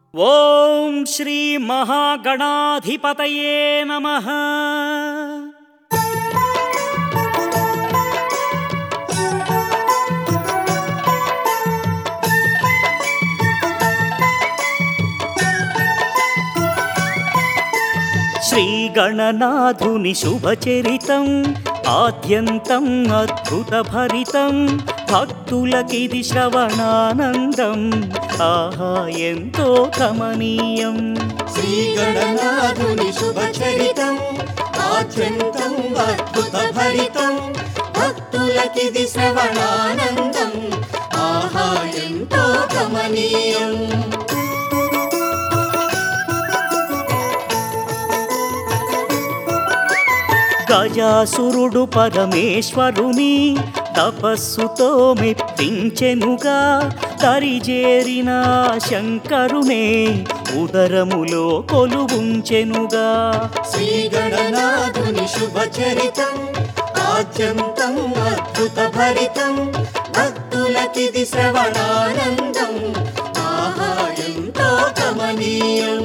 ఓం శ్రీ మహాగణాధిపతయే నమః శ్రీగణనాథుని శుభచరితం ఆద్యంతం అద్భుతభరితం భక్తులకిది శ్రవణానందం ఆహా ఎంతో కమనీయం శ్రీగణనాథుని శుభచరితం ఆద్యంతం అద్భుత భరితం భక్తులకిది శ్రవణానందం ఆహా ఎంతో గమనీయం గజాసురుడు పరమేశ్వరుని తపస్సుతో మెప్పించెనుగా తరిజేరిన శంకరునే ఉదరములో కొలువుంచెనుగా శ్రీగణనాథుని శుభచరితం ఆద్యంతం అద్భుత భరితం భక్తులకిది శ్రవణానందం ఆహా ఎంతో గమనీయం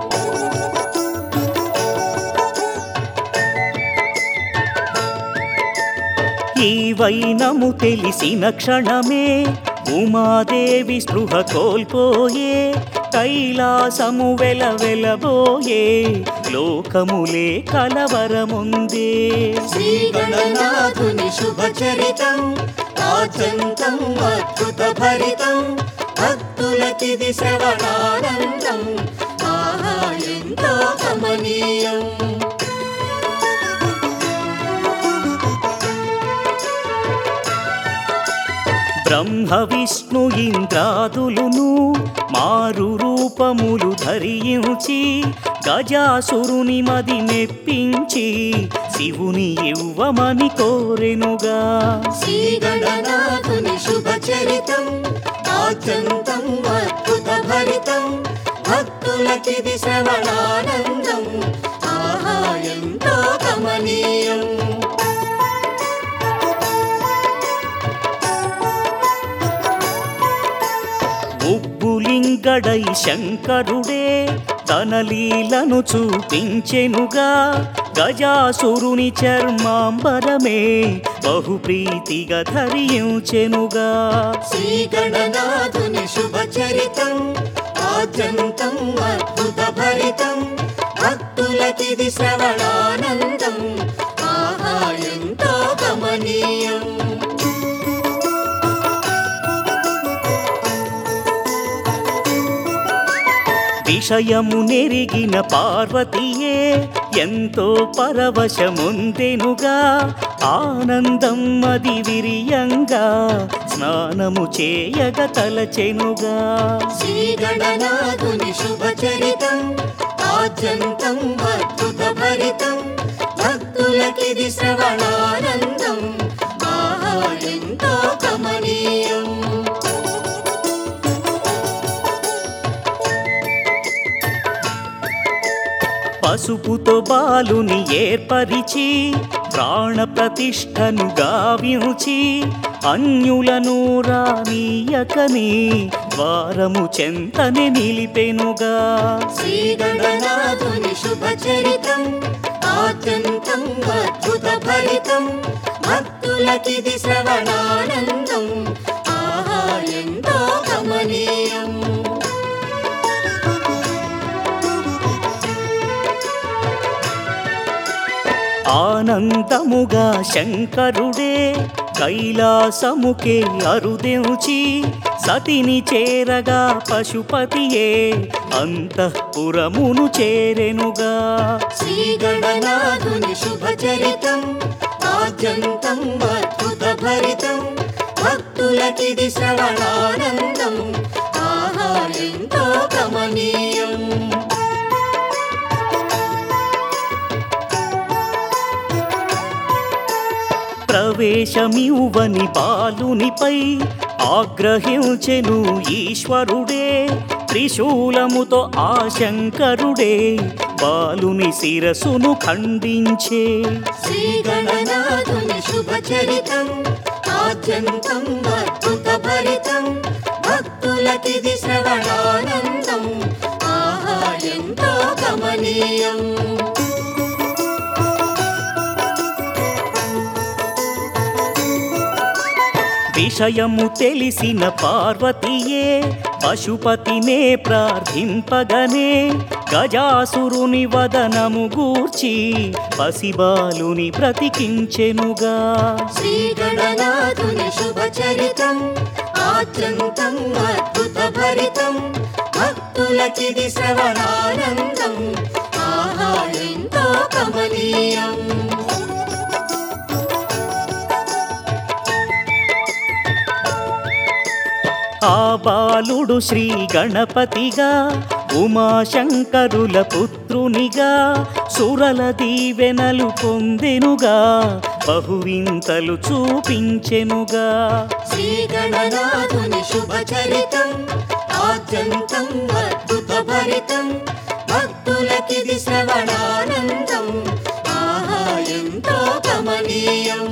ఈ వైనము తెలిసిన క్షణమే ఉమాదేవి స్పృహ కోల్పోయే కైలాసము వెల వెలబోయే లోకములే కలవరముందే శ్రీగణనాథుని శుభచరితం ఆచంతం అద్భుత భరితం భక్తులకిది శ్రవణానందం ఆహా ఎంతో గమనీయం బ్రహ్మ విష్ణు ఇంద్రాదులును మారు రూపములు ధరించి గజాసురుని మది మెప్పించి శివుని ఇవ్వమని కోరెనుగా శ్రీగణనాథుని శుభచరితం ఆచంతం అద్భుత భరితం భక్తులకిది శ్రవణానందం ఆహా ఎంతో గమనీయం ఉబ్బులింగడై శంకరుడే తన లీలను చూపించెనుగా గజాసురుని చర్మాంబరమే బహుప్రీతిగా ధరించెనుగా శ్రీగణనాథుని శుభచరితం ఆద్యంతం అద్భుత భరితం భక్తులకిది శ్రవణానందం ఆహా ఎంతో గమనీయం విషయము నెరిగిన పార్వతీయే ఎంతో పరవశముందెనుగా ఆనందం అది విరియంగా స్నానము చేయగ తలచెనుగా శ్రీగణనాథుని శుభచరితం ఆద్యంతం అద్భుత భరితం భక్తులకిది శ్రవణానందం ఆహా ఎంతో గమనీయం పసుపుతో బాలుని ఏర్పరిచి ప్రాణ ప్రతిష్టను గావించి అన్యులను రానీయకని వారము చెంతని నిలిపెనుగా శ్రీగణనాథుని శుభచరితం ఆద్యంతం అద్భుత భరితం భక్తులకిది శ్రవణానందం ఆహా ఎంతో గమనీయం ఆనందముగా శంకరుడే కైలాసముకే అరుదెంచి సతిని చేరగా పశుపతియే అంతఃపురమును చేరెనుగా శ్రీగణనాథుని శుభచరితం ఆద్యంతం అద్భుత భరితం భక్తులకిది శ్రవణానందం ఆహా ఎంతో గమనీయం ప్రవేశమివ్వని బాలునిపై ఆగ్రహించెను ఈశ్వరుడే త్రిశూలముతో ఆ శంకరుడే బాలుని శిరసును ఖండించే శ్రీగణనాథుని శుభచరితం ఆద్యంతం అద్భుత భరితం భక్తులకిది శ్రవణానందం కమనీయం విషయము తెలిసిన పార్వతీయే పశుపతినే ప్రార్థింపగనే గజాసురుని వదనము గూర్చి పసిబాలుని బ్రతికించెనుగా శ్రీ గణనాథుని శుభచరితం ఆద్యంతం అద్భుత భరితం భక్తులకిది శ్రవణానందం ఆహా ఎంతో కమనీయం ఆ బాలుడు శ్రీ గణపతిగా ఉమాశంకరుల పుత్రునిగా సురల దీవెనలు పొందెనుగా బహువింతలు చూపించెనుగా శ్రీ గణనాథుని శుభచరితం ఆద్యంతం అద్భుత భరితం భక్తులకిది శ్రవణానందం ఆహా ఎంతో కమనీయం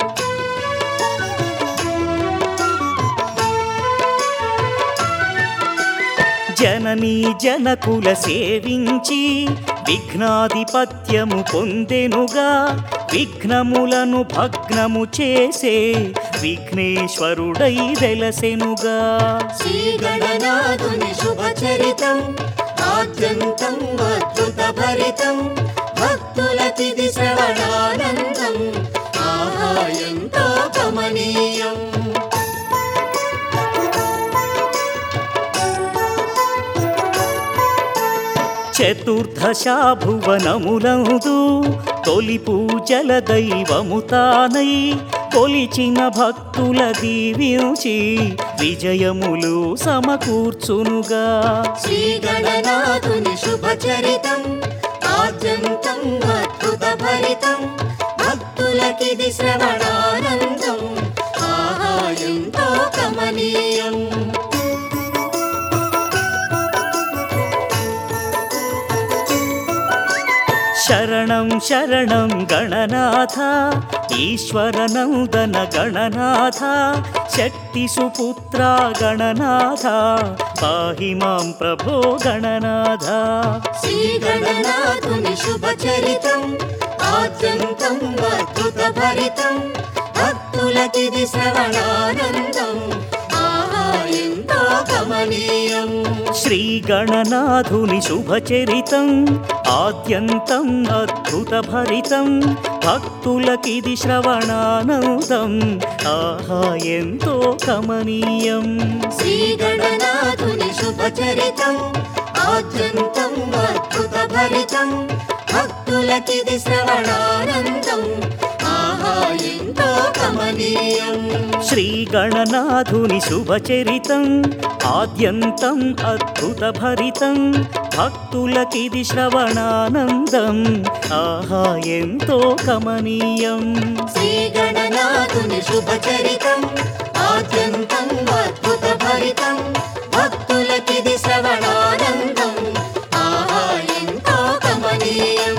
జననీ జనకుల సేవించి విఘ్నాధిపత్యము పొందెనుగా విఘ్నములను భగ్నము చేసే విఘ్నేశ్వరుడై వెలసెనుగా శ్రీ గణనాథుని శుభచరితం ఆద్యంతం అద్భుత భరితం భక్తులకిది శ్రవణానందం ఆహా ఎంతో కమనీయం చతుర్దశా భువనములందు తొలి పూజల దైవము తానై కొలిచిన భక్తుల దీవించి విజయములు సమకూర్చునుగా శ్రీ గణనాథుని శుభచరితం ఆద్యంతం అద్భుత భరితం భక్తులకిది శ్రవణానందం ఆహా ఎంతో కమనీయం శరణం శరణం గణనాథ ఈశ్వరనందన గణనాథ శక్తి సుపుత్ర గణనాథ పాహి మాం ప్రభో గణనాథ శ్రీ గణనాథుని శుభచరితం ఆద్యంతం అద్భుత భరితం భక్తులకిది శ్రవణానందం ఆహా ఎంతో కమనీయం శ్రీ గణనాథుని శుభచరితం ఆద్యంతం అద్భుత భరితం భక్తులకిది శ్రవణానందం ఆహా ఎంతో కమనీయం శ్రీ గణనాథుని శుభచరితం ఆద్యంతం అద్భుత భరితం భక్తులకిది శ్రవణానందం ఆహా ఎంతో కమనీయం శ్రీ గణనాథుని శుభచరితం ఆద్యంతం అద్భుత భరితం భక్తులకిది శ్రవణానందం ఆహా ఎంతో కమనీయం శ్రీ గణనాథుని శుభచరితం ఆద్యంతం అద్భుత భరితం భక్తులకిది శ్రవణానందం ఆహా ఎంతో కమనీయం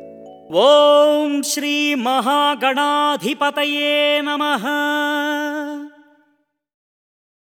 ఓం శ్రీ మహాగణాధిపతయే నమః